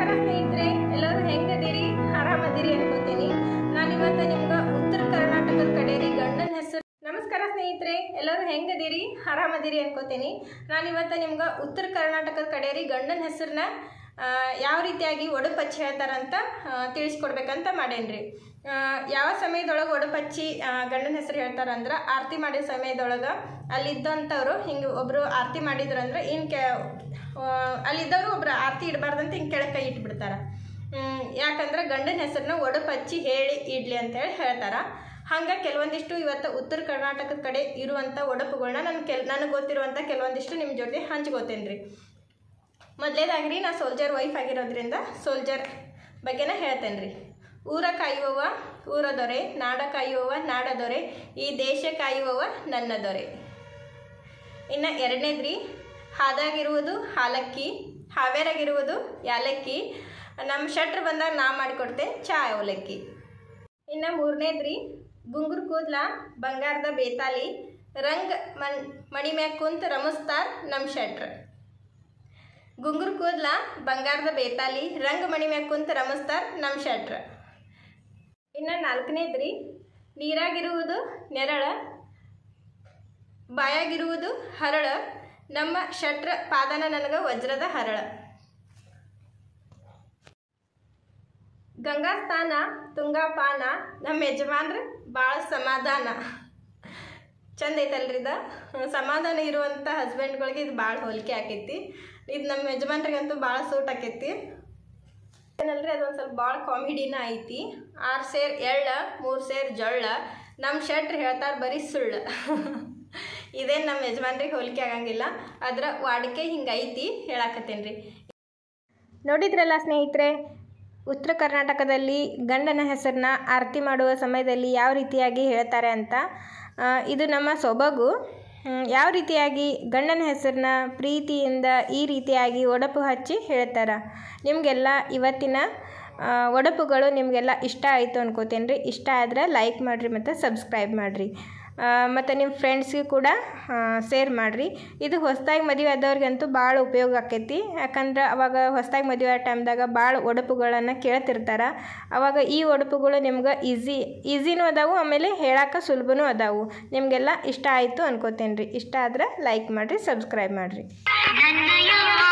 ಸ್ನೇಹಿತರೆ ಎಲ್ಲರೂ ಹೆಂಗದಿರಿ ಆರಾಮದಿರಿ ಅನ್ಕೋತೀನಿ ನಾನು ಇವತ್ತು ನಿಮ್ಗೆ ಉತ್ತರ ಕರ್ನಾಟಕದ ಕಡೆ ರೀ ಗಂಡನ ಹೆಸರು ನಮಸ್ಕಾರ ಸ್ನೇಹಿತರೆ ಎಲ್ಲರೂ ಹೆಂಗದಿರಿ ಆರಾಮದಿರಿ ಅನ್ಕೋತೀನಿ ನಾನು ಇವತ್ತು ನಿಮ್ಗೆ ಉತ್ತರ ಕರ್ನಾಟಕದ ಕಡೆ ರೀ ಗಂಡನ ಹೆಸರನ್ನ ಯಾವ ರೀತಿಯಾಗಿ ಒಡಪಚ್ಚಿ ಹೇಳ್ತಾರಂತ ಆ, ತಿಳಿಸ್ಕೊಡ್ಬೇಕಂತ ಮಾಡೇನ್ರಿ ಆ, ಯಾವ ಸಮಯದೊಳಗೆ ಒಡಪಚ್ಚಿ ಆ, ಗಂಡನ ಹೆಸರು ಹೇಳ್ತಾರಂದ್ರೆ ಆರತಿ ಮಾಡಿದ ಸಮಯದೊಳಗೆ ಅಲ್ಲಿದ್ದಂಥವ್ರು ಹಿಂಗೆ ಒಬ್ಬರು ಆರತಿ ಮಾಡಿದ್ರಂದ್ರೆ ಇನ್ನು ಕೆ ಆ, ಅಲ್ಲಿದ್ದವರು ಒಬ್ರು ಆರತಿ ಇಡಬಾರ್ದಂತ ಹಿಂಗೆ ಕೆಳಗೆ ಕೈ ಇಟ್ಬಿಡ್ತಾರೆ ಹ್ಮ್, ಯಾಕಂದ್ರೆ ಗಂಡನ ಹೆಸರನ್ನ ಒಡಪಚ್ಚಿ ಹೇಳಿ ಇಡ್ಲಿ ಅಂತೇಳಿ ಹೇಳ್ತಾರೆ ಹಂಗೆ ಕೆಲವೊಂದಿಷ್ಟು ಇವತ್ತು ಉತ್ತರ ಕರ್ನಾಟಕದ ಕಡೆ ಇರುವಂಥ ಒಡಪುಗಳನ್ನ ನಾನು ಕೆಲ್ ನನಗೆ ಗೊತ್ತಿರುವಂಥ ಕೆಲವೊಂದಿಷ್ಟು ನಿಮ್ಮ ಜೊತೆ ಹಂಚ್ಕೋತೇನೆ ರೀ ಮೊದಲೇದಾಗ್ರಿ ನಾ ಸೋಲ್ಜರ್ ವೈಫ್ ಆಗಿರೋದ್ರಿಂದ ಸೋಲ್ಜರ್ ಬಗ್ಗೆನ ಹೇಳ್ತೇನೆ ರೀ ಊರ ಕಾಯುವವ ಊರ ದೊರೆ ನಾಡ ಕಾಯುವವ ನಾಡ ದೊರೆ ಈ ದೇಶ ಕಾಯುವವ ನನ್ನ ದೊರೆ ಇನ್ನು ಎರಡನೇದ್ರಿ ಹಾದಾಗಿರುವುದು ಹಾಲಕ್ಕಿ ಹಾವೇರಾಗಿರುವುದು ಯಾಲಕ್ಕಿ ನಮ್ಮ ಶಟ್ರ್ ಬಂದಾಗ ನಾ ಮಾಡಿಕೊಡ್ತೇನೆ ಚಾ ಅವಲಕ್ಕಿ ಇನ್ನು ಮೂರನೇದ್ರಿ ಗುಂಗುರು ಕೂದ್ಲ ಬಂಗಾರದ ಬೇತಾಲಿ ರಂಗ್ ಮಣ್ ಮಣಿ ಮ್ಯಾಗ ಕುಂತ ರಮಿಸ್ತಾರ್ ನಮ್ಮ ಶಟ್ರ್ ಗುಂಗುರು ಕೂದ್ಲ ಬಂಗಾರದ ಬೇತಾಲಿ ರಂಗ್ ಮಣಿ ಮ್ಯಾಗ ಕುಂತ ರಮಿಸ್ತಾರ್ ನಮ್ಮ ಶಟ್ರ್ ಇನ್ನು ನಾಲ್ಕನೇದ್ರಿ ನೀರಾಗಿರುವುದು ನೆರಳ ಬಾಯಾಗಿರುವುದು ಹರಳ ನಮ್ಮ ಶಟ್ರ ಪಾದನ ನನಗ ವಜ್ರದ ಹರಳ ಗಂಗಾ ಸ್ಥಾನ ತುಂಗಾಪಾನ ನಮ್ಮ ಯಜಮಾನ್ರ ಭಾಳ ಸಮಾಧಾನ ಚಂದ ಐತಲ್ರಿ ಇದು ಸಮಾಧಾನ ಇರುವಂಥ ಹಸ್ಬೆಂಡ್ಗಳಿಗೆ ಇದು ಭಾಳ ಹೋಲಿಕೆ ಆಕೈತಿ ಇದು ನಮ್ಮ ಯಜಮಾನ್ರಿಗಂತೂ ಭಾಳ ಸೂಟ್ ಆಕೈತಿ ಏನಲ್ರಿ ಅದೊಂದು ಸ್ವಲ್ಪ ಭಾಳ ಕಾಮಿಡಿನ ಐತಿ ಆರು ಸೇರ್ ಎಳ್ಳ ಮೂರು ಸೇರ್ ಜೊಳ್ಳ ನಮ್ಮ ಶೆಟ್ರ್ ಹೇಳ್ತಾರೆ ಬರೀ ಸುಳ್ಳು ಇದೇನು ನಮ್ಮ ಯಜಮಾನ್ರಿಗೆ ಹೋಲಿಕೆ ಆಗಂಗಿಲ್ಲ ಅದರ ವಾಡಿಕೆ ಹಿಂಗೈತಿ ಹೇಳಾಕತ್ತೇನೆ ರೀ ನೋಡಿದ್ರಲ್ಲ ಸ್ನೇಹಿತರೆ ಉತ್ತರ ಕರ್ನಾಟಕದಲ್ಲಿ ಗಂಡನ ಹೆಸರನ್ನ ಆರತಿ ಮಾಡುವ ಸಮಯದಲ್ಲಿ ಯಾವ ರೀತಿಯಾಗಿ ಹೇಳ್ತಾರೆ ಅಂತ ಆ, ಇದು ನಮ್ಮ ಸೊಬಗು ಹ್ಮ್, ಯಾವ ರೀತಿಯಾಗಿ ಗಂಡನ ಹೆಸರನ್ನ ಪ್ರೀತಿಯಿಂದ ಈ ರೀತಿಯಾಗಿ ಒಡಪು ಹಚ್ಚಿ ಹೇಳ್ತಾರೆ ನಿಮಗೆಲ್ಲ ಇವತ್ತಿನ ಆ, ಒಡಪುಗಳು ನಿಮಗೆಲ್ಲ ಇಷ್ಟ ಆಯಿತು ಅನ್ಕೋತೇನೆ ರೀ ಇಷ್ಟ ಆದರೆ ಲೈಕ್ ಮಾಡಿರಿ ಮತ್ತು ಸಬ್ಸ್ಕ್ರೈಬ್ ಮಾಡಿರಿ ಮತ್ತು ನಿಮ್ಮ ಫ್ರೆಂಡ್ಸ್ಗೆ ಕೂಡ ಶೇರ್ ಮಾಡಿರಿ ಇದು ಹೊಸದಾಗಿ ಮದುವೆ ಆದವ್ರಿಗಂತೂ ಭಾಳ ಉಪಯೋಗ ಆಕೈತಿ ಯಾಕಂದ್ರೆ ಅವಾಗ ಹೊಸದಾಗಿ ಮದುವೆ ಆಗೋ ಟೈಮ್ದಾಗ ಭಾಳ ಒಡಪುಗಳನ್ನು ಕೇಳ್ತಿರ್ತಾರೆ ಅವಾಗ ಈ ಒಡಪುಗಳು ನಿಮ್ಗೆ ಈಸಿ ಈಸಿನೂ ಅದಾವು ಆಮೇಲೆ ಹೇಳಕ್ಕೆ ಸುಲಭನೂ ಅದಾವು ನಿಮಗೆಲ್ಲ ಇಷ್ಟ ಆಯಿತು ಅನ್ಕೋತೇನೆ ರೀ ಇಷ್ಟ ಆದ್ರೆ ಲೈಕ್ ಮಾಡಿರಿ ಸಬ್ಸ್ಕ್ರೈಬ್ ಮಾಡಿರಿ ನನ್ನಯ